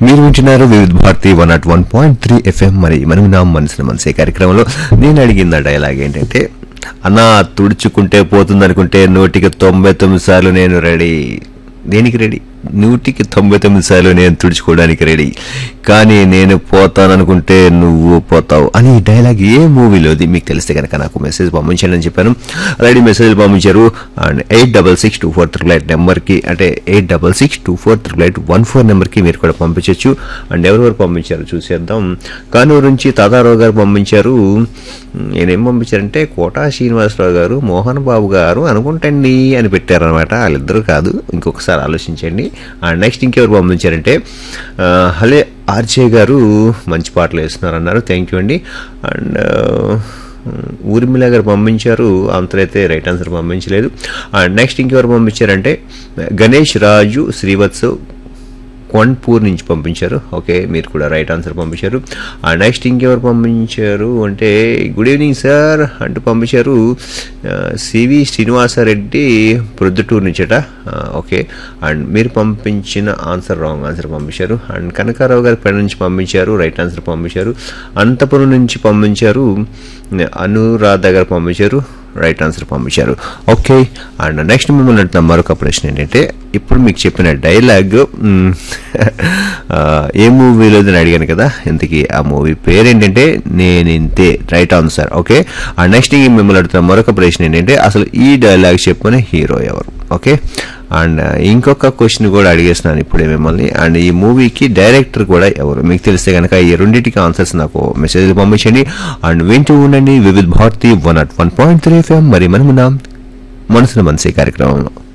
మీరు వింటున్నారు Vividh Bharati one nought one point three FM మరి మనం నా మనసున మనసే కార్యక్రమంలో నేను అడిగిన డైలాగ్ ఏంటంటే అన్నా తుడుచుకుంటే పోతుంది అనుకుంటే నూటికి తొంభై తొమ్మిది సార్లు నేను రెడీ దేనికి రెడీ నూటికి తొంభై తొమ్మిది సార్లు నేను తుడుచుకోవడానికి రెడీ కానీ నేను పోతాననుకుంటే నువ్వు పోతావు అని ఈ డైలాగ్ ఏ మూవీలోది మీకు తెలిస్తే కనుక నాకు మెసేజ్ పంపించండి అని చెప్పాను ఆల్రెడీ మెసేజ్ పంపించారు and eight double six two four triple eight నెంబర్కి అంటే eight double six two four triple eight one four నెంబర్కి మీరు కూడా పంపించవచ్చు అండ్ ఎవరెవరు పంపించారు చూసేద్దాం కానూరు నుంచి తాతారావు గారు పంపించారు నేనేం పంపించారంటే కోటా శ్రీనివాసరావు గారు మోహన్ బాబు గారు అనుకుంటండి అని పెట్టారనమాట వాళ్ళిద్దరూ కాదు ఇంకొకసారి ఆలోచించండి అండ్ నెక్స్ట్ ఇంకెవరు పంపించారంటే ఆ, హలే ఆర్జే గారు మంచి పాటలు వేస్తున్నారు అన్నారు థ్యాంక్ యూ అండి అండ్ ఊర్మిళ గారు పంపించారు అంతరైతే రైట్ ఆన్సర్ పంపించలేదు అండ్ నెక్స్ట్ ఇంకెవరు పంపించారంటే గణేష్ రాజు శ్రీవత్సవ్ క్వన్పూర్ నుంచి పంపించారు ఓకే మీరు కూడా రైట్ ఆన్సర్ పంపించారు ఆ నెక్స్ట్ ఇంకెవరు పంపించారు అంటే గుడ్ ఈవినింగ్ సార్ అంటూ పంపించారు ఆ, సివి శ్రీనివాసరెడ్డి ప్రొద్దుటూరు నుంచట ఆ, ఓకే అండ్ మీరు పంపించిన ఆన్సర్ రాంగ్ ఆన్సర్ పంపించారు అండ్ కనకారావు గారి పెడ నుంచి పంపించారు రైట్ ఆన్సర్ పంపించారు అంతపురం నుంచి పంపించారు అనురాధ గారు పంపించారు రైట్ ఆన్సర్ పంపించారు ఓకే అండ్ నెక్స్ట్ మిమ్మల్ని అంటున్న మరొక ప్రశ్న ఏంటంటే ఇప్పుడు మీకు చెప్పిన డైలాగ్ మ్, ఆ, ఏ మూవీలో అని అడిగాను కదా ఇంతకీ ఆ మూవీ పేరు ఏంటంటే నేను ఇంతే right answer okay and next మిమ్మల్ని అడుగుతున్న మరొక ప్రశ్న ఏంటంటే అసలు ఈ డైలాగ్ చెప్పిన హీరో ఎవరు ఓకే అండ్ ఇంకొక క్వశ్చన్ కూడా అడిగేస్తున్నాను ఇప్పుడే మిమ్మల్ని అండ్ ఈ మూవీకి డైరెక్టర్ కూడా ఎవరు మీకు తెలిస్తే కనుక ఈ రెండింటికి ఆన్సర్స్ నాకు మెసేజ్ పంపించండి అండ్ వింటూ ఉండండి Vividh Bharati one o one point three FM మరి మనం ఉన్నాం మనసున మనసే కార్యక్రమంలో